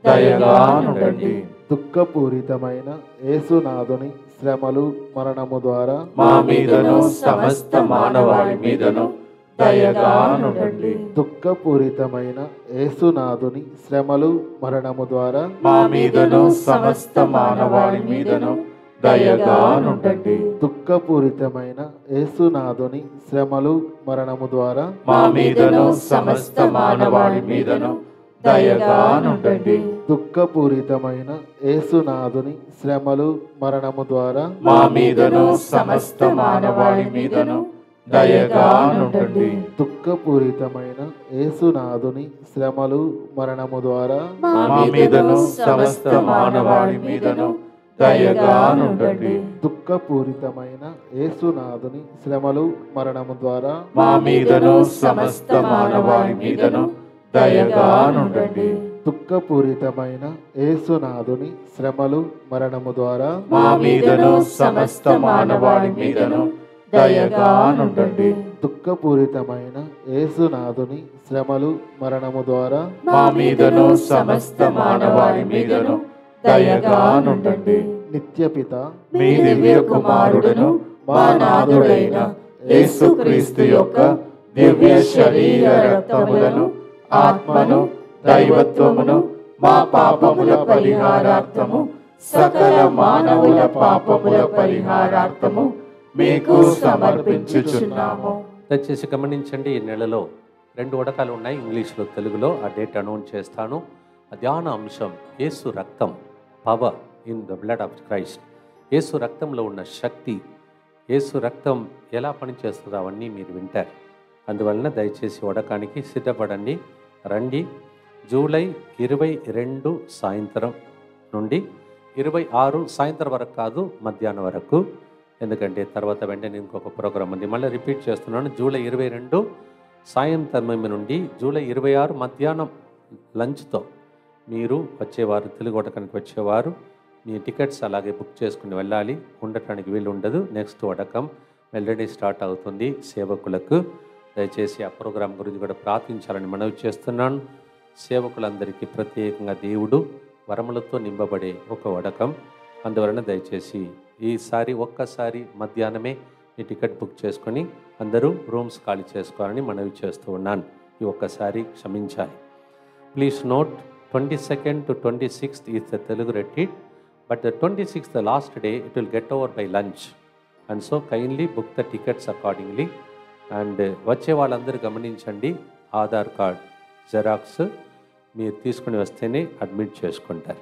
దయగా నుండండి దుఃఖపూరితమైన యేసునాథుని శ్రమలు మరణము ద్వారా మా మీదను సమస్త మానవాళి మీదను దయగా నుండండి దుఃఖపూరితమైన యేసునాథుని శ్రమలు మరణము ద్వారా మా మీదను సమస్త మానవాళి మీదను దయగా నుండండి దుఃఖపూరితమైన యేసునాథుని శ్రమలు మరణము ద్వారా మా మీదను సమస్త మానవాళి మీదను దయగా నుండండి దుఃఖపూరితమైన యేసునాథుని శ్రమలు మరణము ద్వారా మా మీదను సమస్త మానవాళి మీదను దయగా నుండండి దుఃఖపూరితమైన యేసునాథుని శ్రమలు మరణము ద్వారా మా మీదను సమస్త మానవాళి మీదను దయగా నుండండి దుఃఖపూరితమైన యేసునాథుని శ్రమలు మరణము ద్వారా మా మీదను సమస్త మానవాళి మీదను దయగా నుండండి దుఃఖపూరితమైన యేసునాథుని శ్రమలు మరణము ద్వారా మా మీదను సమస్త మానవాళి మీదను దయగా నుండండి దుఃఖపూరితమైన యేసునాథుని శ్రమలు మరణము ద్వారా మా మీదను సమస్త మానవాళి మీదను దయగా నుండండి నిత్యపిత మీ దివ్య కుమారుడును మా నాథుడైన యేసుక్రీస్తు యొక్క దివ్య శరీర రక్తములను ఆత్మను దైవత్వమును మా పాపముల పరిహారార్థము సకల మానవుల పాపముల పరిహారార్థము మీకు సమర్పించుచున్నాము దయచేసి గమనించండి ఈ నెలలో రెండు ఉడకాలు ఉన్నాయి ఇంగ్లీష్లో తెలుగులో ఆ డేట్ అనౌన్స్ చేస్తాను ఆ ధ్యాన అంశం యేసు రక్తం power in the blood of Christ యేసు రక్తంలో ఉన్న శక్తి యేసు రక్తం ఎలా పనిచేస్తుందో అవన్నీ మీరు వింటారు అందువలన దయచేసి వడకానికి సిద్ధపడండి రండి జూలై ఇరవై రెండు సాయంత్రం నుండి ఇరవై ఆరు సాయంత్రం వరకు కాదు మధ్యాహ్నం వరకు ఎందుకంటే తర్వాత వెంటనే ఇంకొక ప్రోగ్రాం ఉంది మళ్ళీ రిపీట్ చేస్తున్నాను జూలై ఇరవై రెండు సాయంత్రం నుండి జూలై ఇరవై ఆరు మధ్యాహ్నం లంచ్తో మీరు వచ్చేవారు తెలుగు వడకానికి వచ్చేవారు మీ టికెట్స్ అలాగే బుక్ చేసుకుని వెళ్ళాలి ఉండటానికి వీలు ఉండదు నెక్స్ట్ వడకం ఆల్రెడీ స్టార్ట్ అవుతుంది సేవకులకు దయచేసి ఆ ప్రోగ్రాం గురించి కూడా ప్రార్థించాలని మనవి చేస్తున్నాను సేవకులందరికీ ప్రత్యేకంగా దేవుడు వరములతో నింపబడే ఒక వడకం అందువలన దయచేసి ఈసారి ఒక్కసారి మధ్యాహ్నమే ఈ టికెట్ బుక్ చేసుకొని అందరూ రూమ్స్ ఖాళీ చేసుకోవాలని మనవి చేస్తూ ఉన్నాను ఈ ఒక్కసారి క్షమించాలి please note twenty second to twenty sixth is the Telugu retreat but the twenty sixth the last day it will get over by lunch and so kindly book the tickets accordingly and వచ్చే వాళ్ళందరూ గమనించండి Aadhaar card xerox మీరు తీసుకుని వస్తేనే admit చేసుకుంటారు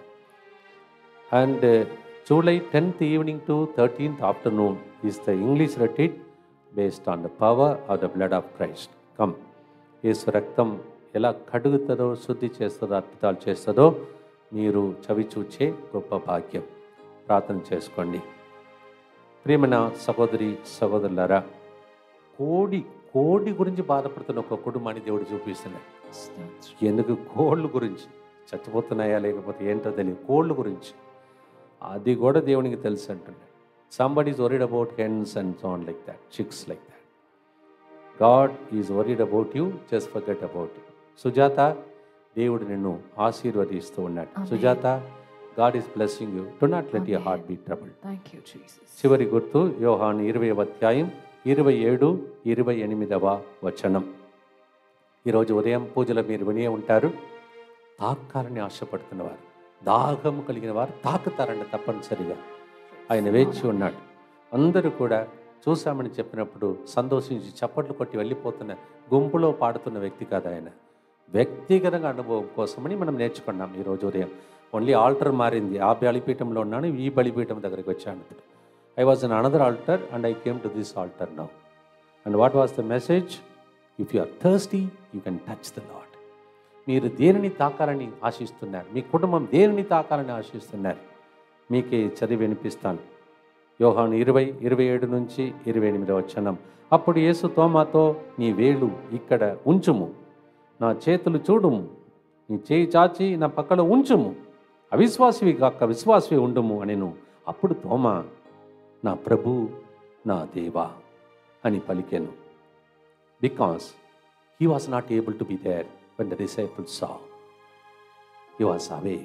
and July tenth evening to thirteenth afternoon is the English retreat based on the power of the blood of Christ come యేసు రక్తం ఎలా కడుగుతుందో శుద్ధి చేస్తుందో అద్భుతాలు చేస్తుందో మీరు చవి చూచే గొప్ప భాగ్యం ప్రార్థన చేసుకోండి ప్రియమైన సహోదరి సహోదరులారా కోడి కోడి గురించి బాధపడుతున్న ఒక కుటుంబాన్ని దేవుడు చూపిస్తున్నాడు ఎందుకు కోళ్ళు గురించి చచ్చిపోతున్నాయా లేకపోతే ఏంటో తెలియదు కోళ్ళు గురించి అది కూడా దేవునికి తెలుసు అంటున్నాడు somebody is worried about hens and sound like that chicks like that God is worried about you just forget about you Sujatha దేవుడు నిన్ను ఆశీర్వదిస్తూ ఉన్నాడు Sujatha God is blessing you to not let you heart be trouble thank you Jesus చివరి గుర్తు యోహాన్ ఇరవై అధ్యాయం ఇరవై ఏడు ఇరవై ఎనిమిదవ వచనం ఈరోజు ఉదయం పూజలో మీరు వినే ఉంటారు తాకాలని ఆశపడుతున్నవారు దాహము కలిగిన వారు తాకుతారండి తప్పనిసరిగా ఆయన వేచి ఉన్నాడు అందరూ కూడా చూశామని చెప్పినప్పుడు సంతోషించి చప్పట్లు కొట్టి వెళ్ళిపోతున్న గుంపులో పాడుతున్న వ్యక్తి కాదు ఆయన వ్యక్తిగతంగా అనుభవం కోసమని మనం నేర్చుకున్నాం ఈరోజు ఉదయం ఓన్లీ ఆల్టర్ మారింది ఆ బలిపీఠంలో ఉన్నాను ఈ బలిపీఠం దగ్గరికి వచ్చాను ఇప్పుడు I was on another altar and I came to this altar now and what was the message if you are thirsty you can touch the Lord మీరు దేనిని తాకాలని ఆశిస్తున్నారు మీ కుటుంబం దేనిని తాకాలని ఆశిస్తున్నారు మీకే చదివి వినిపిస్తాను యోహాను ఇరవై ఇరవై ఏడు నుంచి ఇరవై ఎనిమిది వచ్చనం అప్పుడు యేసు తోమాతో నీ వేలు ఇక్కడ ఉంచుము నా చేతులు చూడుము నీ చేయి చాచి నా పక్కన ఉంచుము అవిశ్వాసివి కాక విశ్వాసివి ఉండుము అనెను అప్పుడు తోమా నా ప్రభు నా దేవా అని పలికెను because he was not able to be there when the disciple saw he was away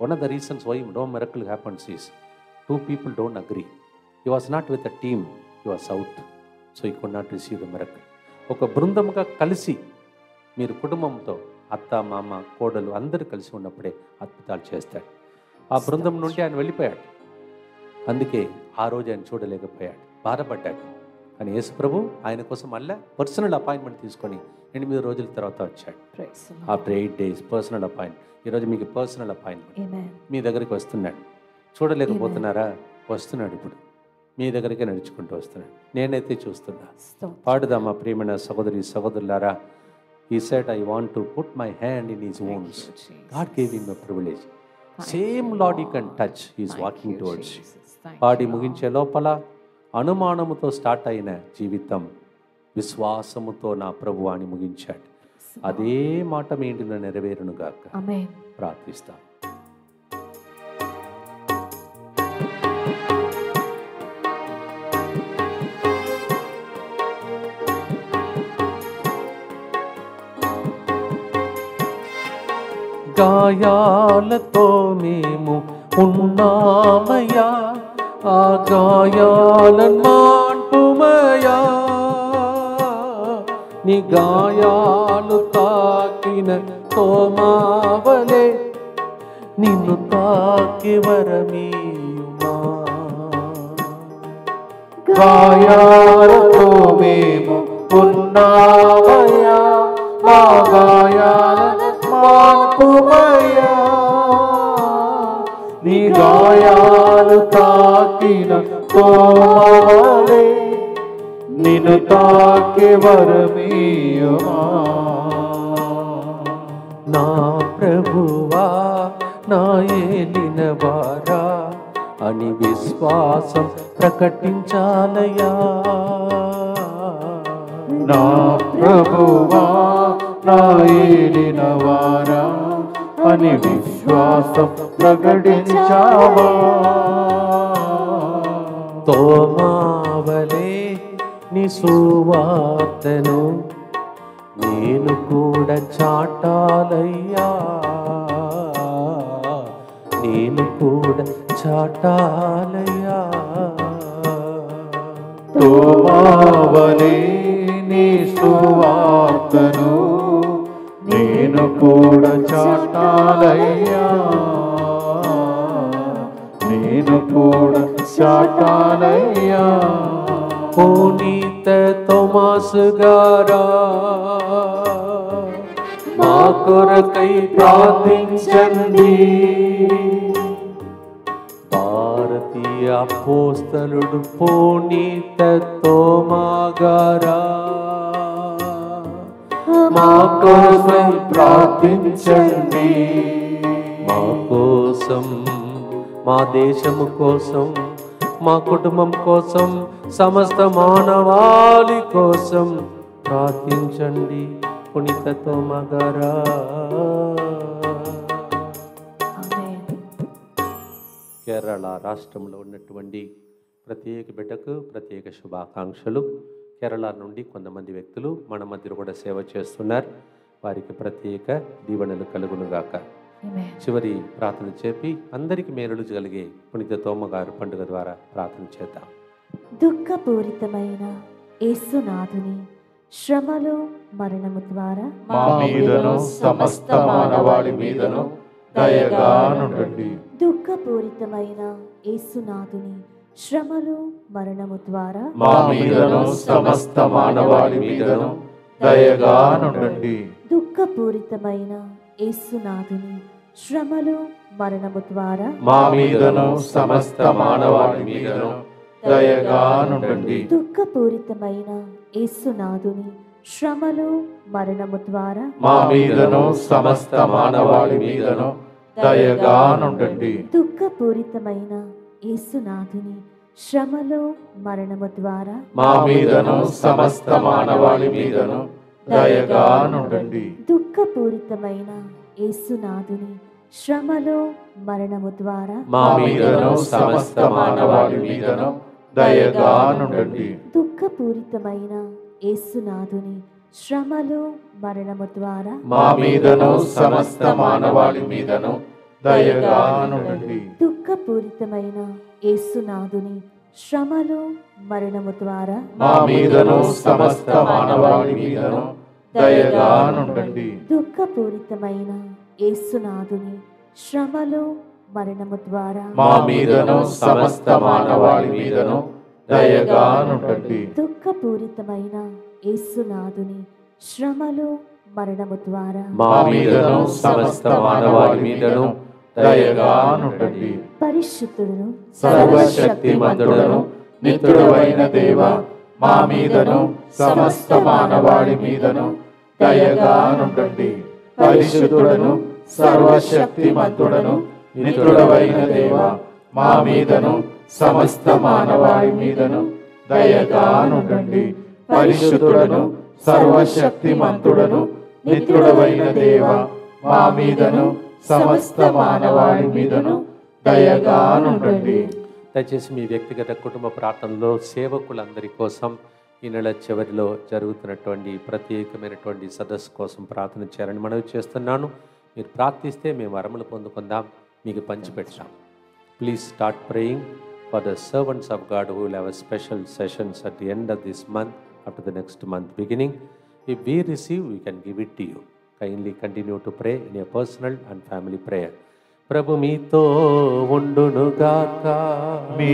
one of the reasons why no miracle happens is two people don't agree he was not with a team he was out so he could not receive the miracle ఒక బృందముగా కలిసి మీరు కుటుంబంతో అత్త మామ కోడలు అందరూ కలిసి ఉన్నప్పుడే అద్భుతాలు చేస్తాడు ఆ బృందం నుండి ఆయన వెళ్ళిపోయాడు అందుకే ఆ రోజు ఆయన చూడలేకపోయాడు బాధపడ్డాడు కానీ యేసు ప్రభు ఆయన కోసం మళ్ళీ పర్సనల్ అపాయింట్మెంట్ తీసుకొని ఎనిమిది రోజుల తర్వాత వచ్చాడు Praise the Lord. After eight days personal appointment ఈరోజు మీకు పర్సనల్ అపాయింట్మెంట్ Amen. మీ దగ్గరికి వస్తున్నాడు చూడలేకపోతున్నారా వస్తున్నాడు ఇప్పుడు మీ దగ్గరికి నడుచుకుంటూ వస్తున్నాడు నేనైతే చూస్తున్నా స్తోత్రం. పాడుదామా ప్రియమైన సహోదరి సహోదరులారా he said I want to put my hand in his Thank wounds you, Jesus. God gave him a privilege Thank same you, Lord you Lord. Can touch his Thank walking you, towards Jesus. Thank పాడి you, Lord. ముగించే లోపల అనుమానముతో start అయిన జీవితం విశ్వాసముతో నా ప్రభు అని ముగించాడు అదే మాట మీ ఇంటిలో నెరవేరును గాక Amen. ప్రార్థిస్తాం గాయాలతో మేము ఉన్నామయ్యా ఆ గాయాలను మాన్పుమయ్యా నీ గాయాలు తాకిన తోమావలే నిన్ను తాకి వరమీయుమా గాయాలతో మేము ఉన్నామయ్యా మా గాయాలను మార్పుమయ్యా నీ గాయాలు తాకిన తోమవలే నిన్ను తాకి వరమీయుమా నా ప్రభువా నా ఏలిన వారా అని విశ్వాసం ప్రకటించాలయా నా ప్రభువా నా ఏలిన వారా అని విశ్వాసం ప్రకటించావా తోమావలే నీ సువార్తను నేను కూడా చాటాలయ్యా నేను కూడా చాటాలయ్యా తోమావలే నీ సువార్తను నేను కూడా చాటాలయ్యా నేను కూడా చాటాలయ్యా పునీత తోమాసు గారా మా కొరకై ప్రార్థించండి భారతీయ అపోస్తలుడు పునీత తోమా గారా మా కొరకై ప్రార్థించండి మా కోసం మా దేశము కోసం మా కుటుంబం కోసం సమస్త మానవాళి కోసం ప్రార్థించండి పునీతతో మగరా Amen. కేరళ రాష్ట్రంలో ఉన్నటువంటి ప్రత్యేక బిడ్డకు ప్రత్యేక శుభాకాంక్షలు కేరళ నుండి కొంతమంది వ్యక్తులు మన మధ్య కూడా సేవ చేస్తున్నారు వారికి ప్రత్యేక దీవెనలు కలుగునుగాక Amen. చివరి ప్రార్థన చెప్పి అందరికీ మేలులు కలిగే పునీత తోమగారు పండుగ ద్వారా ప్రార్థన చేద్దాం దుఃఖపూరితమైన యేసునాథుని శ్రమలు మరణము ద్వారా మా మీదను సమస్త మానవాళి మీదను దయగా నుండండి దుఃఖపూరితమైన యేసునాథుని శ్రమలు మరణము ద్వారా మా మీదను సమస్త మానవాళి మీదను దయగా నుండండి దుఃఖపూరితమైన యేసునాథుని శ్రమలు మరణము ద్వారా మా మీదను సమస్త మానవాళి మీదను దయగా నుండండి దుఃఖపూరితమైన యేసునాథుని శ్రమలు మరణము ద్వారా మా మీదను సమస్త మానవాళి మీదను దయగా నుండండి దుఃఖపూరితమైన యేసునాథుని శ్రమలు మరణము ద్వారా మా మీదను సమస్త మానవాళి మీదను దయగా నుండండి దుఃఖపూరితమైన యేసునాథుని శ్రమలు మరణము ద్వారా మా మీదను సమస్త మానవాళి మీదను దయగా నుండండి దుఃఖపూరితమైన యేసునాథుని శ్రమలు మరణము ద్వారా మా మీదను సమస్త మానవాళి మీదను దయగానుండండి దుఃఖపూరితమైన యేసునాథుని శ్రమలు మరణము ద్వారా మా మీదను సమస్త మానవాళి మీదను దయగానుండండి దుఃఖపూరితమైన యేసునాథుని శ్రమలు మరణము ద్వారా మా మీదను సమస్త మానవాళి మీదను దయగానుండండి దుఃఖపూరితమైన యేసునాథుని శ్రమలు మరణము ద్వారా మా మీదను సమస్త మానవాళి మీదను దయగానుండండి పరిశుద్ధుడును సర్వశక్తిమంతుడను నిత్యుడవైన దేవ మా మీదను సమస్త మానవాళి మీదను దయగానుండండి పరిశుద్ధుడను సర్వశక్తిమంతుడను నిత్యుడవైన దేవ మా మీదను సమస్త మానవాళి మీదను దయగానుండండి పరిశుద్ధుడను సర్వశక్తిమంతుడను నిత్యుడవైన దేవ మా మీదను సమస్త మానవాళి మీదను దయగానుండండి దయచేసి మీ వ్యక్తిగత కుటుంబ ప్రార్థనలో సేవకులందరి కోసం ఈ నెల చివరిలో జరుగుతున్నటువంటి ప్రత్యేకమైనటువంటి సదస్సు కోసం ప్రార్థన చేయాలని మనవి చేస్తున్నాను మీరు ప్రార్థిస్తే మేము వరములు పొందుకుందాం మీకు పంచిపెడతాం please start praying for the servants of God who have a special sessions at the end of this month after the next month beginning. If we receive, we can give it to you. Kindly continue to pray in your personal and family prayer. ప్రభు మీతో ఉండునుగాక మీ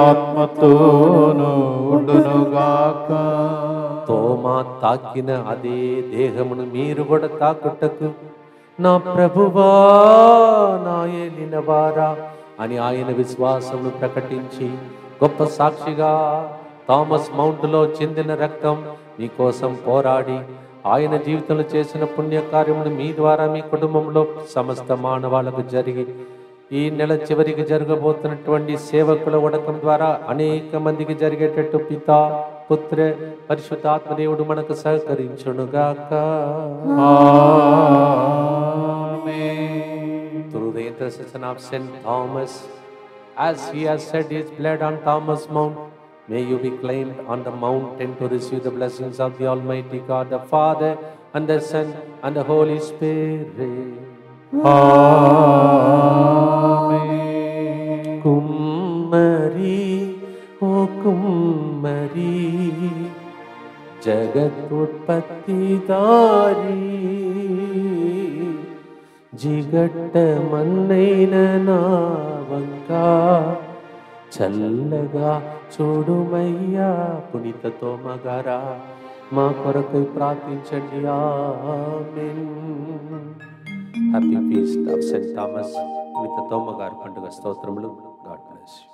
ఆత్మతోను ఉండునుగాక తోమా తాకిన అదే దేహమును మీరు కూడా తాకుటకు నా ప్రభువా నా ఏలిన వారా అని ఆయన విశ్వాసమును ప్రకటించి గొప్ప సాక్షిగా థామస్ మౌంట్లో చెందిన రక్తం మీకోసం పోరాడి ఆయన జీవితంలో చేసిన పుణ్యకార్యమును మీ ద్వారా మీ కుటుంబంలో సమస్త మానవాళకు జరిగి ఈ నెల చివరికి జరగబోతున్నటువంటి సేవకుల ఉడకం ద్వారా అనేక మందికి జరిగేటట్టు పిత పుత్ర పరిశుద్ధాత్మ దేవుడు మనకు సహకరించునుగాక Through the intercession of Saint Thomas, as he has shed his blood on Thomas Mount, may you be claimed on the mountain to receive the blessings of the Almighty God, the Father, and the Son, and the Holy Spirit. కుమ్మరి ఓ కుమ్మరి జగత్తుత్పత్తిదారి జిగట్ట మన్నైన నా వంక చల్లగా చూడుమయ్యా పునీత తోమగారా మా కొరకై ప్రార్థించండి ఆమేన్ happy feast of saint Thomas పునీత తోమగారి పండుగ స్తోత్రములు గాడ్ బ్లెస్ యూ